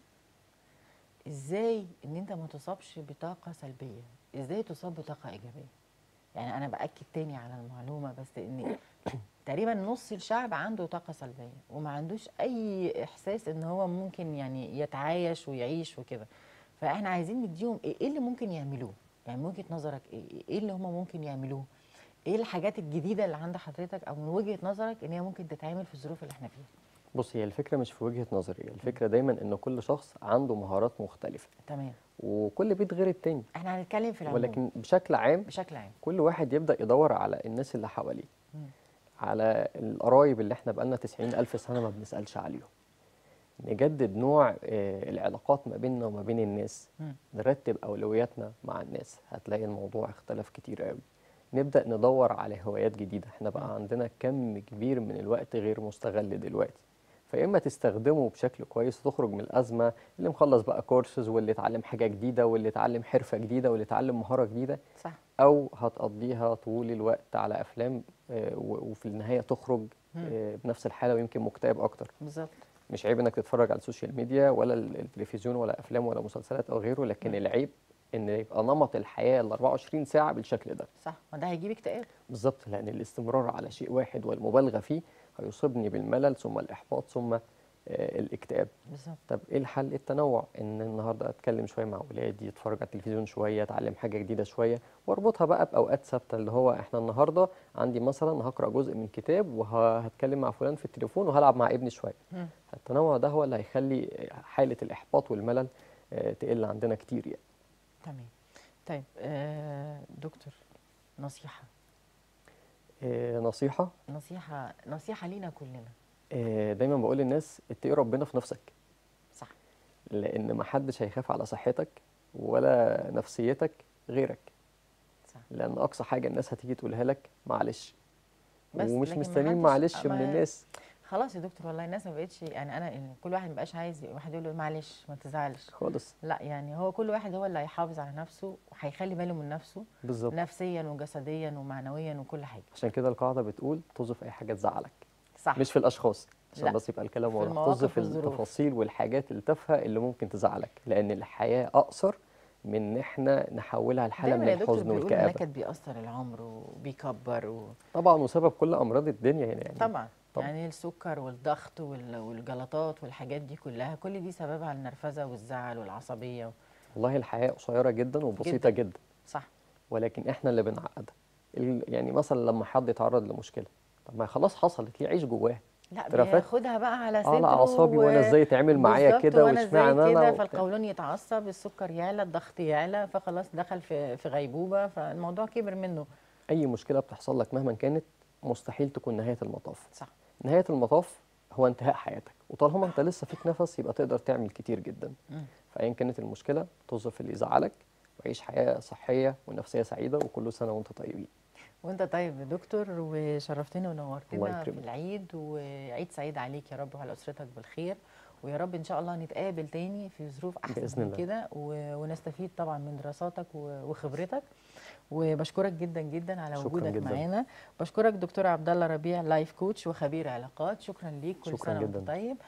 ازاي ان انت ما تصابش بطاقه سلبيه ازاي تصاب بطاقه ايجابيه يعني انا باكد تاني على المعلومه بس ان تقريبا نص الشعب عنده طاقه سلبيه وما عندوش اي احساس ان هو ممكن يعني يتعايش ويعيش وكده فاحنا عايزين نديهم ايه إيه اللي ممكن يعملوه يعني من وجهه نظرك ايه ايه اللي هم ممكن يعملوه ايه الحاجات الجديده اللي عند حضرتك او من وجهه نظرك ان هي ممكن تتعمل في الظروف اللي احنا فيها بص هي الفكره مش في وجهه نظري الفكره دايما ان كل شخص عنده مهارات مختلفه تمام وكل بيت غير التاني احنا هنتكلم في العموم ولكن بشكل عام بشكل عام كل واحد يبدا يدور على الناس اللي حواليه مم. على القرايب اللي احنا بقالنا 90 ألف سنة ما بنسألش عليهم نجدد نوع آه، العلاقات ما بيننا وما بين الناس مم. نرتب أولوياتنا مع الناس هتلاقي الموضوع اختلف كتير قوي نبدأ ندور على هوايات جديدة احنا بقى عندنا كم كبير من الوقت غير مستغل دلوقتي فإما تستخدمه بشكل كويس وتخرج من الأزمة اللي مخلص بقى كورسز واللي اتعلم حاجة جديدة واللي اتعلم حرفة جديدة واللي اتعلم مهارة جديدة صح او هتقضيها طول الوقت على افلام آه، و- وفي النهايه تخرج مم. آه، بنفس الحاله ويمكن مكتئب اكتر بالظبط مش عيب انك تتفرج على السوشيال ميديا ولا ال- التلفزيون ولا افلام ولا مسلسلات او غيره لكن مم. العيب ان يبقى نمط الحياه ال 24 ساعه بالشكل ده صح وده هيجيب اكتئاب بالظبط لان الاستمرار على شيء واحد والمبالغه فيه هيصيبني بالملل ثم الاحباط ثم آه، الاكتئاب بالظبط طب ايه الحل التنوع ان النهارده اتكلم شويه مع اولادي اتفرج على التلفزيون شويه اتعلم حاجه جديده شويه واربطها بقى باوقات ثابته اللي هو احنا النهارده عندي مثلا هقرا جزء من كتاب وهتكلم مع فلان في التليفون وهلعب مع ابني شويه مم. التنوع ده هو اللي هيخلي حاله الاحباط والملل آه، تقل عندنا كتير يعني تمام طيب آه دكتور نصيحة آه، نصيحه نصيحة نصيحة لينا كلنا آه، دايما بقول للناس اتقي ربنا في نفسك صح لان ما حدش هيخاف على صحتك ولا نفسيتك غيرك صح لان اقصى حاجه الناس هتيجي تقولها لك معلش بس ومش لكن مستنيين محدش- معلش من ما- الناس خلاص يا دكتور والله الناس ما بقتش يعني انا يعني كل واحد ما بقاش عايز واحد يقول له معلش ما تزعلش خالص لا يعني هو كل واحد هو اللي هيحافظ على نفسه وهيخلي باله من نفسه بالظبط نفسيا وجسديا ومعنويا وكل حاجه عشان كده القاعده بتقول طز في اي حاجه تزعلك صح مش في الاشخاص عشان لا، بس يبقى الكلام في واضح المواقف طز في والظروف. التفاصيل والحاجات التافهه اللي ممكن تزعلك لان الحياه اقصر من ان احنا نحولها لحاله دايما من يا دكتور الحزن بيقولوا والكآبه النكد بيأثر العمر وبيكبر و... طبعا وسبب كل امراض الدنيا هنا يعني طبعا طبعاً. يعني السكر والضغط وال- والجلطات والحاجات دي كلها كل دي سببها النرفزه والزعل والعصبيه والله الحياه قصيره جدا وبسيطه جدا, جدا. صح ولكن احنا اللي بنعقدها ال- يعني مثلا لما حد يتعرض لمشكله طب ما خلاص حصلت ليه عيش جواها لا ترافق. بياخدها بقى على صدره على اعصابي و- وانا ازاي تعمل معايا بالظبط، كده وانا ازاي واشمعنى كده انا وبتاع. فالقولون يتعصب السكر يعلى الضغط يعلى فخلاص دخل في في غيبوبه فالموضوع كبر منه اي مشكله بتحصل لك مهما كانت مستحيل تكون نهايه المطاف صح نهايه المطاف هو انتهاء حياتك وطالما انت لسه فيك نفس يبقى تقدر تعمل كتير جدا مم. فايا كانت المشكله طز في اللي يزعلك وعيش حياه صحيه ونفسيه سعيده وكل سنه وانت طيبين وانت طيب يا دكتور وشرفتنا الله ونورتنا في يكرمك. العيد وعيد سعيد عليك يا رب وعلى اسرتك بالخير ويا رب ان شاء الله نتقابل تاني في ظروف احسن بإذن من الله. كده و- ونستفيد طبعا من دراساتك و- وخبرتك وبشكرك جدا جدا على شكراً وجودك جداً. معانا بشكرك دكتور عبد الله ربيع لايف كوتش وخبير علاقات شكرا ليك كل شكراً سنه وانت جداً. طيب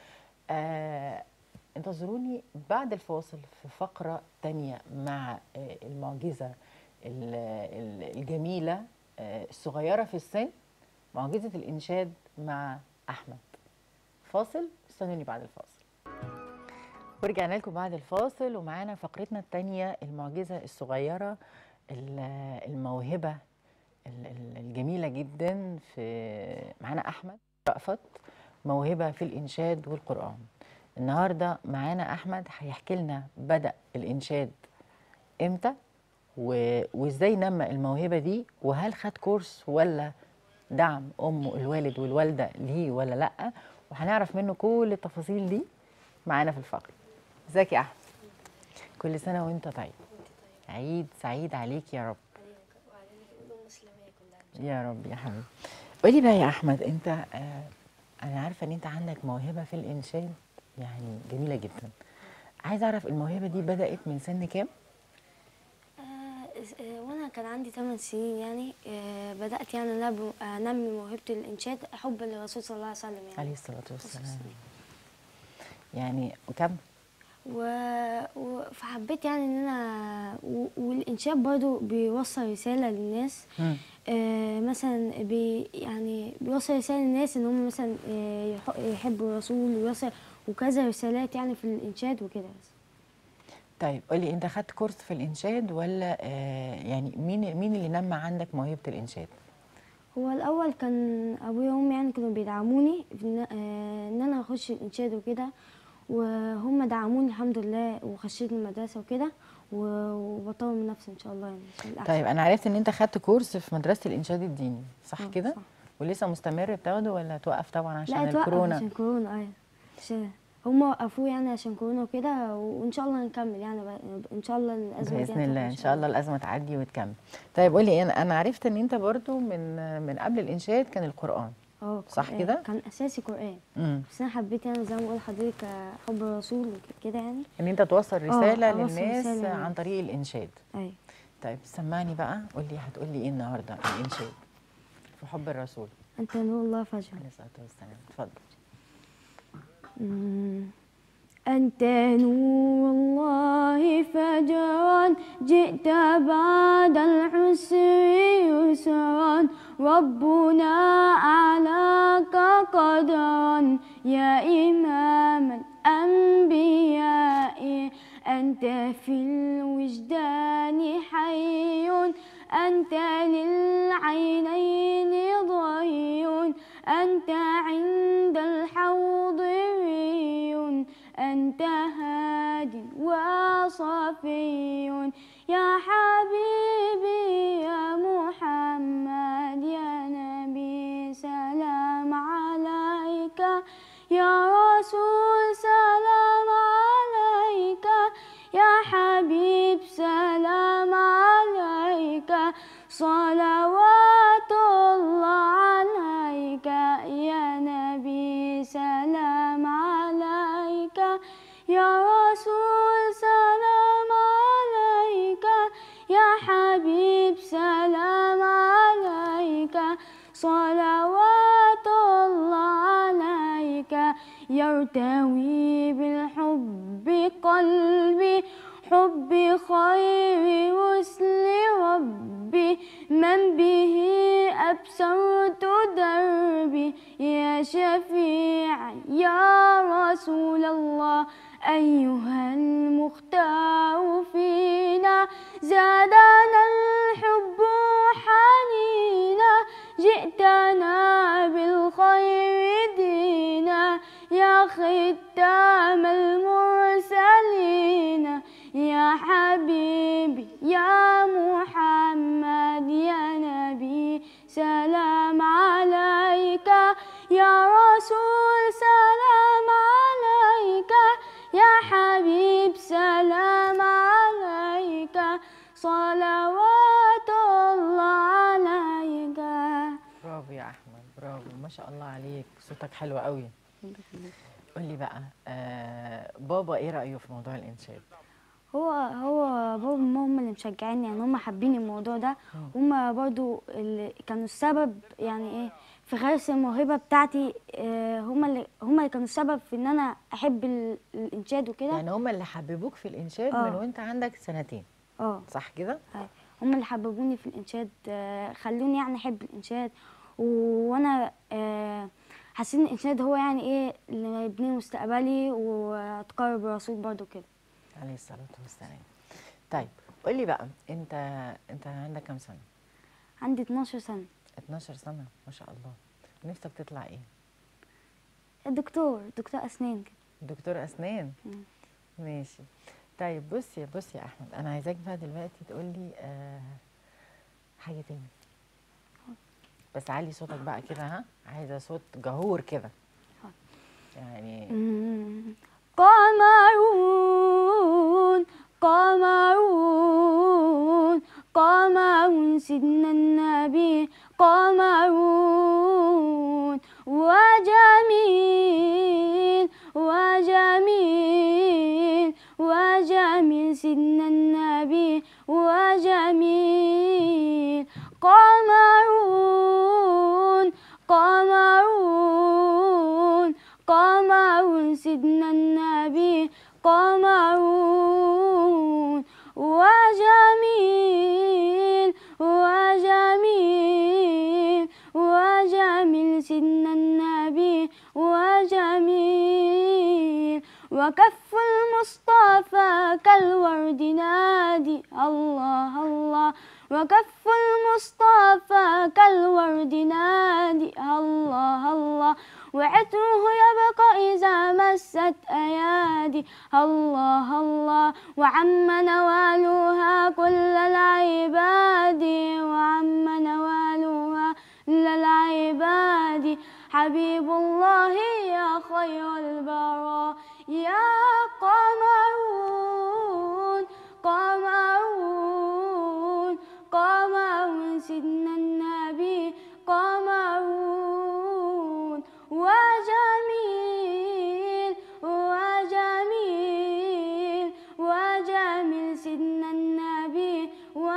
آه انتظروني بعد الفاصل في فقره تانية مع آه المعجزه ال- ال- الجميله آه الصغيره في السن معجزه الانشاد مع احمد فاصل استنوني بعد الفاصل ورجعنا لكم بعد الفاصل ومعانا فقرتنا التانية المعجزة الصغيرة ال- الموهبة ال- ال- الجميلة جدا في معانا أحمد رأفت موهبة في الإنشاد والقرآن النهاردة معانا أحمد هيحكي لنا بدأ الإنشاد إمتى و- وإزاي نمى الموهبة دي وهل خد كورس ولا دعم أمه الوالد والوالدة ليه ولا لأ وهنعرف منه كل التفاصيل دي معانا في الفقرة ازيك يا أحمد كل سنة وانت طيب عيد سعيد عليك يا رب يا رب يا حبيبي قولي بقى يا احمد انت آه انا عارفه ان انت عندك موهبه في الانشاد يعني جميله جدا عايز اعرف الموهبه دي بدات من سن كام آه، آه، وانا كان عندي 8 سنين يعني آه، بدات يعني أنب- انمي موهبه الانشاد حبا للرسول صلى الله عليه وسلم يعني عليه الصلاه والسلام يعني وكم و... و... فحبيت يعني ان انا و... والانشاد برضو بيوصل رساله للناس مم. آه مثلا بي يعني بيوصل رساله للناس ان هم مثلا آه يح- يحبوا الرسول ويوصل وكذا رسالات يعني في الانشاد وكده بس طيب قولي انت خدت كورس في الانشاد ولا آه يعني مين مين اللي نمى عندك موهبه الانشاد هو الاول كان ابويا وامي يعني كانوا بيدعموني في ان آه، إن انا اخش الانشاد وكده وهم دعموني الحمد لله وخشيت المدرسه وكده و- وبطور من نفسي ان شاء الله يعني عشان الأحسن. طيب انا عرفت ان انت خدت كورس في مدرسه الانشاد الديني صح آه، كده صح. ولسه مستمر بتاخده ولا توقف طبعا عشان لا اتوقف الكورونا عشان كورونا ايوه عشان هم وقفوه يعني عشان كورونا وكده وان شاء الله نكمل يعني بقى- ان شاء الله الازمه دي باذن هتخلص الله ان شاء الله الازمه تعدي وتكمل طيب قولي إيه، انا انا عرفت ان انت برضو من من قبل الانشاد كان القران اه صح قرآن. كده؟ كان اساسي قران امم بس انا حبيت يعني زي ما بقول لحضرتك آه، حب الرسول وكده يعني ان انت توصل رساله أوصل للناس رسالة عن للناس. طريق الانشاد ايوه طيب سمعني بقى قولي هتقولي ايه النهارده الانشاد في حب الرسول انت نور الله فجأة عليه الصلاه والسلام اتفضل مم. أنت نور الله فجرا جئت بعد العسر يسرا ربنا أعلاك قدرا يا إمام الأنبياء أنت في الوجدان حي أنت للعينين ضي أنت عند الحوض ري أنت هاد وصفي يا حبيبي يا محمد يا نبي سلام عليك يا رسول سلام عليك يا حبيب سلام عليك صلوات الله عليك يا نبي سلام عليك يا رسول سلام عليك يا حبيب سلام عليك صلوات الله عليك يرتوي بالحب قلبي حب خير رسل ربي من به أبصرت دربي يا شفيع يا رسول الله أيها المختار فينا زادنا الحب حنينا جئتنا بالخير دينا يا ختام المرسلين يا حبيبي يا محمد يا نبي سلام عليك يا رسول سلام عليك يا حبيب سلام عليك صلوات الله عليك برافو يا احمد برافو ما شاء الله عليك صوتك حلو قوي قولي بقى آه بابا ايه رايه في موضوع الانشاد هو هو بابا وماما هم اللي مشجعيني يعني هم حابين الموضوع ده هم برضو اللي كانوا السبب يعني ايه في غرس الموهبه بتاعتي آه، هم اللي هم اللي كانوا السبب في ان انا احب ال- الانشاد وكده يعني هم اللي حببوك في الانشاد آه. من وانت عندك سنتين اه صح كده أيوة. هم اللي حببوني في الانشاد آه، خلوني يعني احب الانشاد و- وانا آه، حسيت ان الانشاد هو يعني ايه اللي يبني مستقبلي واتقرب الرسول برضو كده عليه الصلاه والسلام طيب قولي بقى انت انت عندك كام سنه عندي 12 سنه 12 سنه ما شاء الله نفسك تطلع ايه دكتور دكتور اسنان كده دكتور اسنان مم. ماشي طيب بصي بصي يا احمد انا عايزاك بقى دلوقتي تقولي آه حاجه تاني بس علي صوتك بقى كده ها عايزه صوت جهور كده يعني قمرون قمرون قمر سيدنا النبي قمرون وجميل وجميل وجميل سيدنا النبي وجميل قمرون قمرون قمر سيدنا النبي قمرون وجميل وجميل وجميل سيدنا النبي وجميل وكف المصطفى كالورد نادي الله الله وكف المصطفى كالورد نادي الله الله وعطره يبقى إذا مست أيادي الله الله وعم نوالها كل العباد وعم نوالها كل العباد حبيب الله يا خير البراء يا قمرون قمرون قمرون سيدنا النبي قمرون وجميل وجميل وجميل سيدنا النبي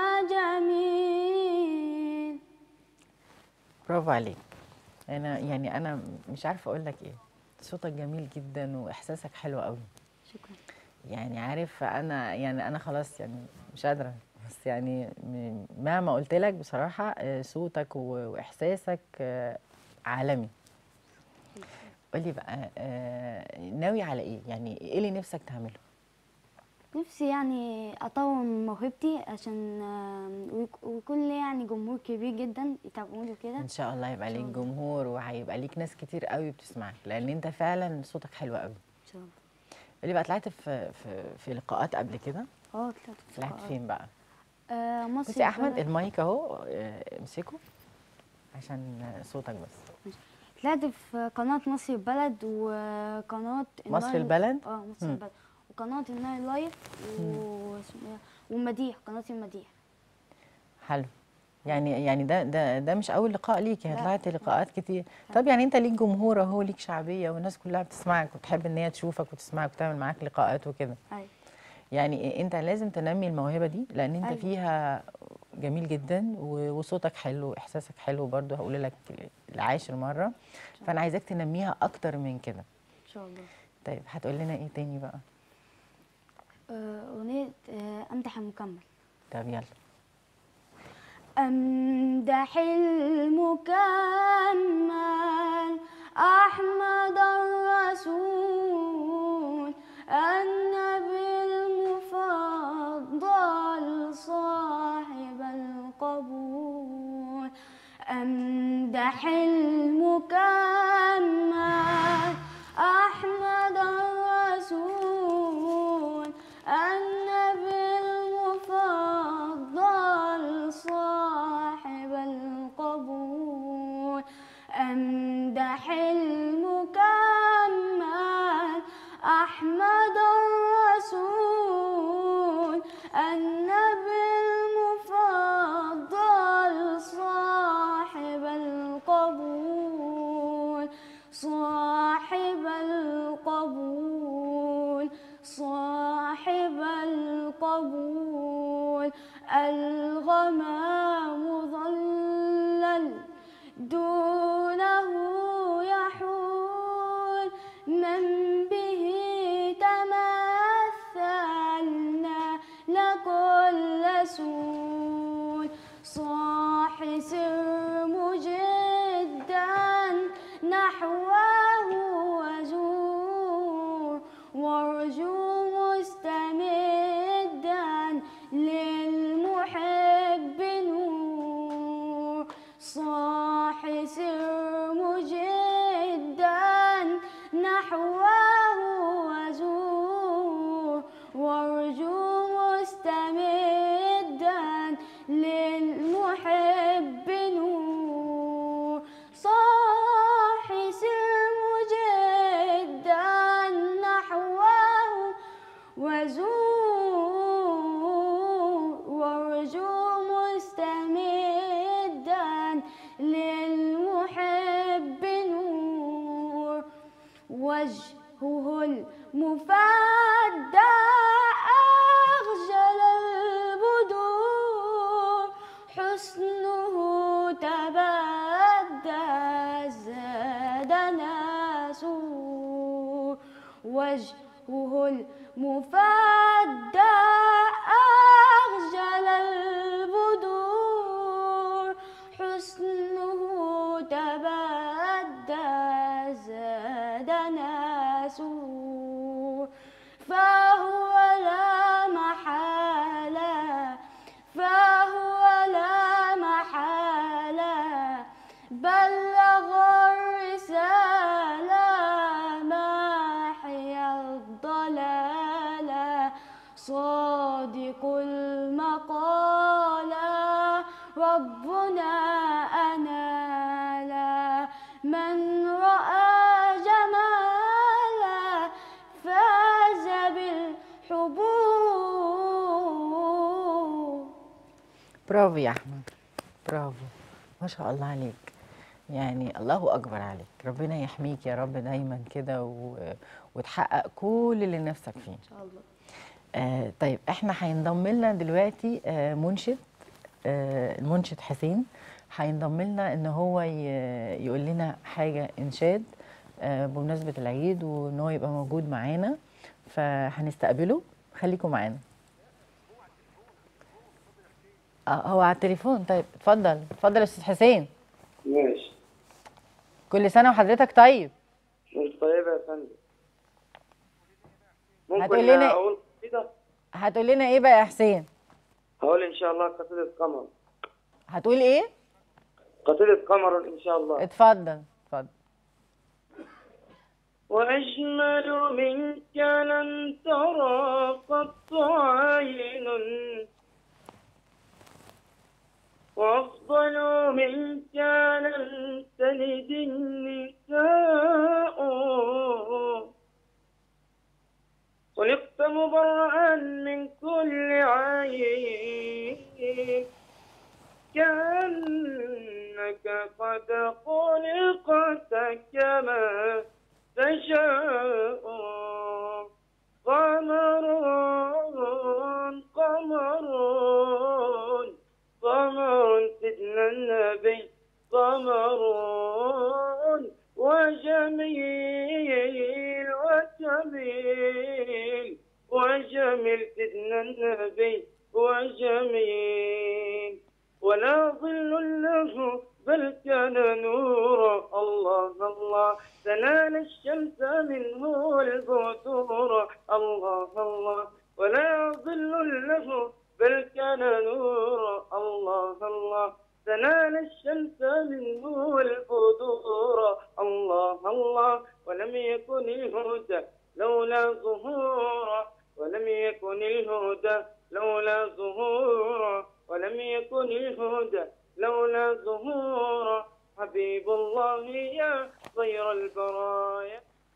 وجميل برافو عليك انا يعني انا مش عارفه اقول لك ايه صوتك جميل جدا واحساسك حلو قوي شكرا يعني عارف انا يعني انا خلاص يعني مش قادره بس يعني م- مهما قلت لك بصراحه آه، صوتك و- واحساسك آه، عالمي قولي بقى آه، ناوي على ايه يعني ايه اللي نفسك تعمله نفسي يعني اطور من موهبتي عشان آم، ويك- ويكون لي يعني جمهور كبير جدا يتابعوني كده ان شاء الله يبقى إن ليك شاء الله. جمهور وهيبقى ليك ناس كتير قوي بتسمعك لان انت فعلا صوتك حلو قوي ان شاء الله قولي بقى طلعت في في في لقاءات قبل كده اه طلعت في طلعت لقاءات. فين بقى آه مصر بصي يا احمد البلد. المايك اهو آه، امسكه عشان صوتك بس طلعت في قناة مصر البلد وقناة مصر النايل- البلد؟ اه مصر مم. البلد وقناة النايل لايف واسمها- ومديح قناة المديح حلو يعني يعني ده ده ده مش اول لقاء ليك يعني لا. طلعت لقاءات كتير طب يعني انت ليك جمهور اهو ليك شعبيه والناس كلها بتسمعك وتحب ان هي تشوفك وتسمعك وتعمل معاك لقاءات وكده ايوه يعني انت لازم تنمي الموهبه دي لان انت أيوة. فيها جميل جدا و- وصوتك حلو واحساسك حلو برضو هقول لك العاشر مره فانا عايزاك تنميها اكتر من كده ان شاء الله طيب هتقول لنا ايه تاني بقى آه، أغنية آه، أمدح المكمل طب يلا أمدح المكمل أحمد الرسول النبي المفضل صاحب القبول أمدح المكمل أحمد الرسول النبي المفضل صاحب القبول أمدح المكمل أحمد الرسول النبي المفضل صاحب القبول صاحب القبول صاحب القبول الغمام ظلل دونه يحول من به تمثلنا لكل سول صاح سر مجدا نحوه وزور وارجو مستمدا للمحب نور صاح سر مجدا نحوه وزور وارجو مستمدا للمحب نور صاح سر مجدا نحوه وزور وارجو مستمدا للمحب نور وجهه المفدى أخجل البدور حسنه تبدى زادنا سور وجهه المفدى أخجل البدور حسنه تبدى زادنا سور فهو لا محالة فهو صادق المقالة ربنا أنالا من رأى جمالا فاز بالحبور برافو يا احمد برافو ما شاء الله عليك يعني الله اكبر عليك ربنا يحميك يا رب دايما كده و... وتحقق كل اللي نفسك فيه إن شاء الله آه طيب احنا هينضم لنا دلوقتي آه منشد آه المنشد حسين هينضم لنا ان هو ي... يقول لنا حاجه انشاد آه بمناسبه العيد وان هو يبقى موجود معانا فهنستقبله خليكم معانا آه هو على التليفون طيب اتفضل اتفضل يا استاذ حسين ماشي كل سنه وحضرتك طيب مش طيبة يا فندم ممكن هتقول لنا- أقول قصيدة؟ هتقول لنا ايه بقى يا حسين هقول إن شاء الله قصيدة قمر هتقول ايه قصيدة قمر إن شاء الله اتفضل اتفضل وأجمل منك لن ترى قط عين وأفضل منك لن تلد النساء خلقت مبرأ من كل عيب كأنك قد خلقت كما تشاء قمر قمر قمر سيدنا النبي قمر وجميل وجميل وجميل سيدنا النبي وجميل ولا ظل له بل كان نورا الله الله تنال الشمس منه البثور الله الله ولا ظل له بل كان نورا الله الله تنال الشمس منه البذور الله الله ولم يكن الهدى لولا ظهورا ولم يكن الهدى لولا ظهورا ولم يكن الهدى لولا ظهورا حبيب الله يا خير البرايا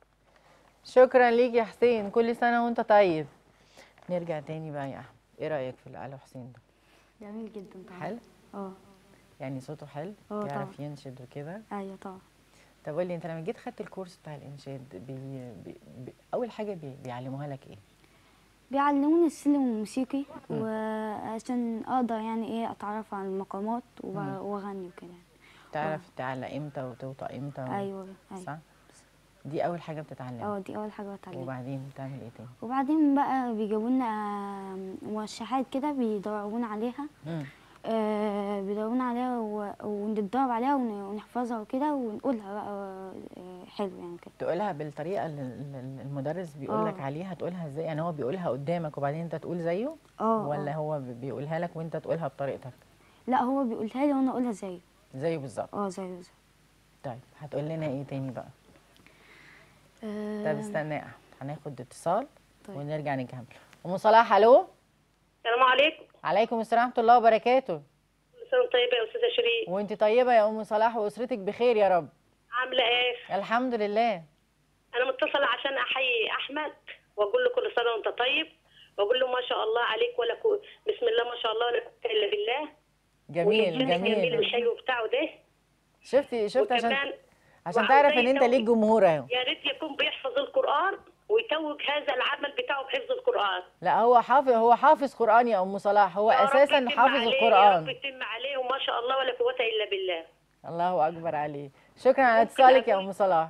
شكرا ليك يا حسين كل سنه وانت طيب نرجع تاني بقى يا احمد ايه رايك في اللي قاله حسين ده جميل جدا طبعا حلو اه يعني صوته حلو اه يعرف طبعا. ينشد وكده ايوه طبعا طب قول لي انت لما جيت خدت الكورس بتاع الانشاد بي... بي... بي... اول حاجه بي... بيعلموها لك ايه بيعلموني السلم الموسيقي وعشان اقدر يعني ايه اتعرف على المقامات وب- واغني وكده تعرف تعلق امتى وتوطى امتى و... ايوه ايوه صح دي اول حاجه بتتعلمها اه دي اول حاجه بتعلمها وبعدين بتعمل ايه تاني وبعدين بقى بيجيبوا لنا آم، موشحات كده بيدربونا عليها مم. آه، بيدربونا عليها و- ونتدرب عليها ون- ونحفظها وكده ونقولها بقى آه، حلو يعني كده تقولها بالطريقه اللي اللي المدرس بيقول لك اه. عليها تقولها ازاي يعني هو بيقولها قدامك وبعدين انت تقول زيه اه ولا آه. هو بي- بيقولها لك وانت تقولها بطريقتك لا هو بيقولها لي وانا اقولها زيه زيه بالظبط اه زيه زيه طيب هتقول لنا ايه تاني بقى آه، طب استنى يا احمد هناخد اتصال طيب. ونرجع نكمل ام صلاح الو السلام عليكم عليكم السلام ورحمه الله وبركاته كل سنه وانت طيبه يا استاذه شيرين وانت طيبه يا ام صلاح واسرتك بخير يا رب عامله ايه الحمد لله انا متصله عشان احيي احمد واقول له كل سنه وانت طيب واقول له ما شاء الله عليك ولا كو... بسم الله ما شاء الله ولا قوه الا بالله جميل ويجزيك جميل جميل الحلو بتاعه ده شفتي شفت عشان وكمان عشان وعاوزاه تعرف ان انت يتوج- ليك جمهور اهو يا ريت يكون بيحفظ القران ويتوج هذا العمل بتاعه بحفظ القران لا هو حافظ هو حافظ قران يا ام صلاح هو يا رب اساسا يتم حافظ عليه، يا رب القران يتم عليه وما شاء الله ولا قوه الا بالله الله اكبر عليه شكرا على ممكن اتصالك يا أقول- ام صلاح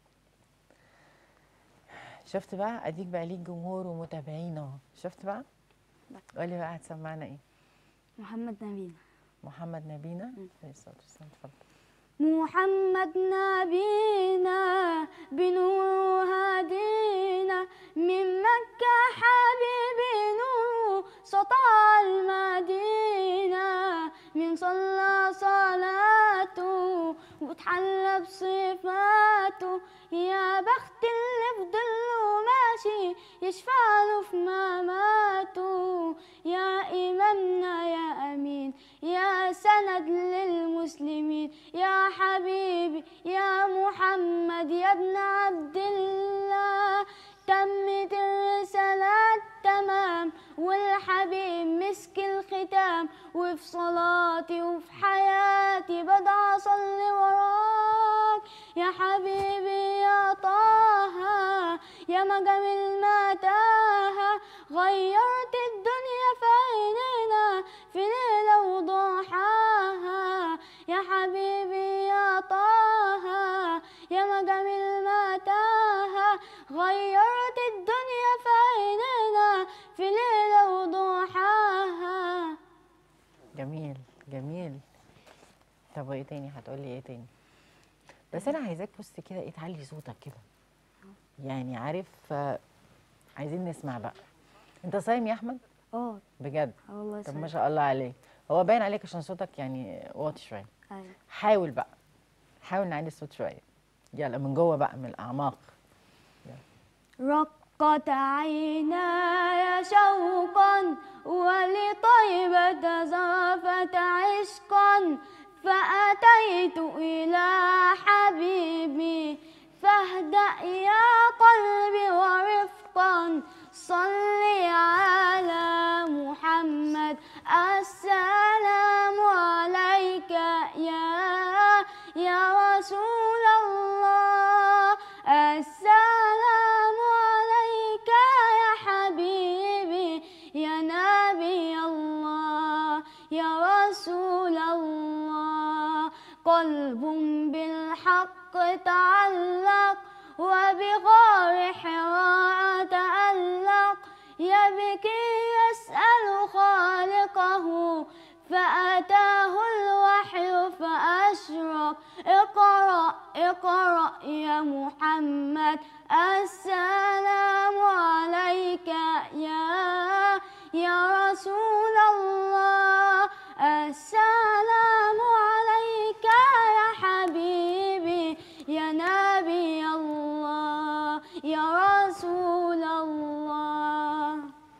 شفت بقى اديك بقى ليك جمهور ومتابعين اهو شفت بقى قولي بقى هتسمعنا ايه محمد نبينا محمد نبينا عليه الصلاه والسلام اتفضل محمد نبينا بنور هدينا من مكة حبيبي نور سطع المدينة من صلى صلاته وتحلى بصفاته يا بخت اللي في ظله ماشي يشفع له في مماته يا إمامنا يا أمين يا سند للمسلمين يا حبيبي يا محمد يا ابن عبد الله تمت الرسالات تمام والحبيب مسك الختام وفي صلاتي وفي حياتي بدعى أصلي وراك يا حبيبي يا طه يا ما جميل ما تاه غيرت الدنيا في عينينا في ليلة وضحاها يا حبيبي يا طه يا ما جميل ما تاه غيرت الدنيا في عينينا في ليلة وضحاها جميل جميل طب وايه تاني هتقولي ايه تاني بس انا عايزاك بص كده ايه تعلي صوتك كده يعني عارف آه، عايزين نسمع بقى انت صايم يا احمد اه بجد آه والله طب صحيح. ما شاء الله عليك هو باين عليك عشان صوتك يعني واطي شويه أيوة. حاول بقى حاول نعلي الصوت شويه يلا من جوه بقى من الاعماق رقت عيناي شوقا ولطيبة زرفت عشقا فأتيت إلى حبيبي فاهدأ يا قلبي ورفقا صل على محمد السلام عليك يا يا رسول الله السلام عليك يا حبيبي يا نبي الله يا رسول الله قلب بالحق تعلق وبغار حراء تألق يبكي يسأل خالقه فأتاه الوحي فأشرق اقرأ اقرأ يا محمد السلام عليك يا يا رسول الله السلام عليك يا حبيبي يا نبي الله يا رسول الله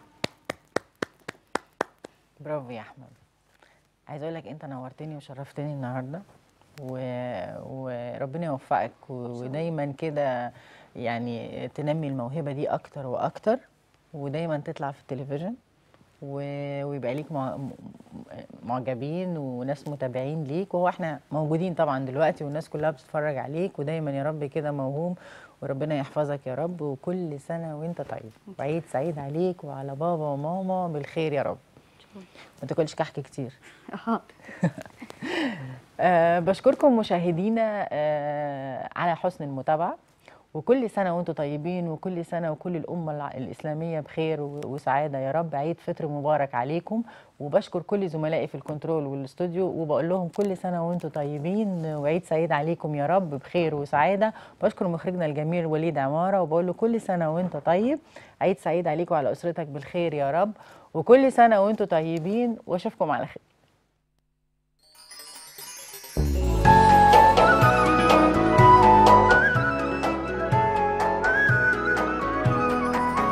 برافو يا احمد عايز اقول لك انت نورتني وشرفتني النهارده و... وربنا يوفقك و... ودايما كده يعني تنمي الموهبه دي اكتر واكتر ودايما تطلع في التلفزيون و... ويبقى ليك مع... م- معجبين وناس متابعين ليك وهو احنا موجودين طبعا دلوقتي والناس كلها بتتفرج عليك ودايما يا رب كده موهوم وربنا يحفظك يا رب وكل سنه وانت طيب وعيد سعيد عليك وعلى بابا وماما بالخير يا رب ما تاكلش كحك كتير أه بشكركم مشاهدينا أه على حسن المتابعة وكل سنة وانتم طيبين وكل سنة وكل الأمة الع- الإسلامية بخير و- وسعادة يا رب عيد فطر مبارك عليكم وبشكر كل زملائي في الكنترول والاستوديو وبقول لهم كل سنة وانتم طيبين وعيد سعيد عليكم يا رب بخير وسعادة بشكر مخرجنا الجميل وليد عمارة وبقول له كل سنة وانت طيب عيد سعيد عليكم وعلى أسرتك بالخير يا رب وكل سنة وانتم طيبين واشوفكم على خير